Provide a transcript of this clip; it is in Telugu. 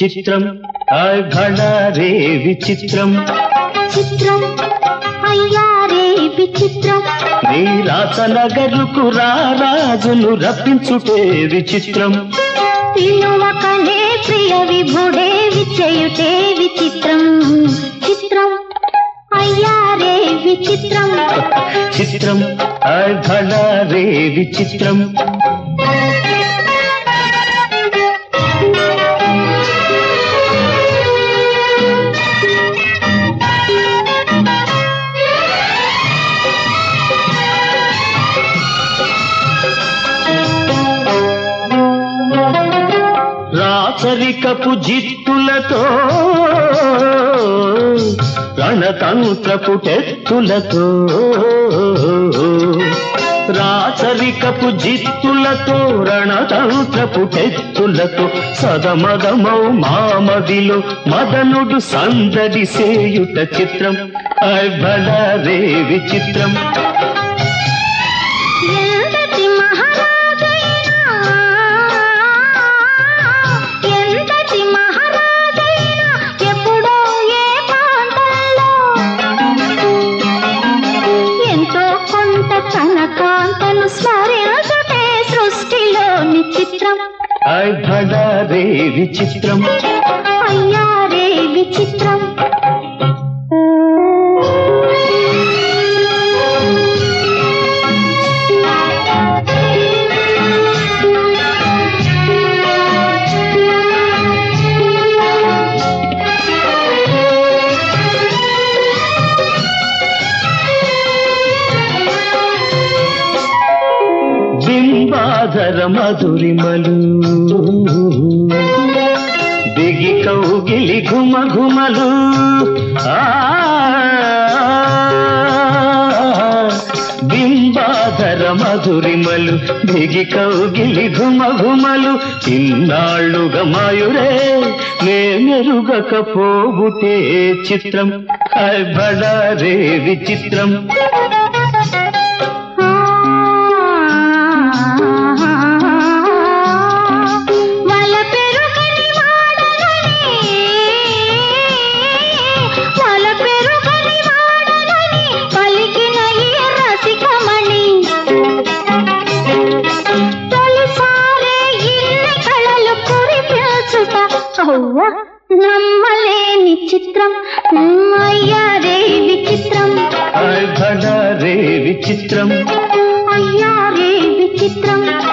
చిత్రం హాయ్ భళా రే విచిత్రం చిత్రం అయ్యారే విచిత్రం నీ రాత నగరుకు రారాజును రప్పించుటే విచిత్రం పిలువకనే ప్రియ విభుడే విచయుటే విచిత్రం చిత్రం అయ్యారే విచిత్రం చిత్రం హాయ్ భళా రే విచిత్రం రాచరికపు జిత్తులతో రణతంత్రపు టెత్తులతో రాచరికపు జిత్తులతో రణతంత్రపు టెత్తులతో సదమదమౌ మామదిలో మదనుడు సందడి సేయుట చిత్రం అభళ రే విచిత్రం ఎంతటి మహారాజైనా ఎంతటి మహారాజైనా ఎప్పుడో ఏ ప్రాంతంలో ఎంతో కొంత తన కాంతను స్మరించుటే సృష్టిలోని చిత్రం అభళ రే విచిత్రం అయ్యారే విచిత్రం బింబాధర మధురిమలు దిగి కౌగిలి ఘుమ ఘుమలు ఆ, బింబాధర మధురిమలు దిగి కౌగిలి ఘుమ ఘుమలు ఇన్నాళ్ళుగా మాయురే నే మెరుగకపోబుటే చిత్రం బడా రే విచిత్రం వల పెరుగని వాడలని వల పెరుగని వాడలని పలికిన ఈ రసికమణి తొలిసారే ఇన్ని కళలు కురిపించుట అవ్వ నమ్మలేని చిత్రం అయ్యారే విచిత్రం బడా రే విచిత్రం అయ్యారే విచిత్రం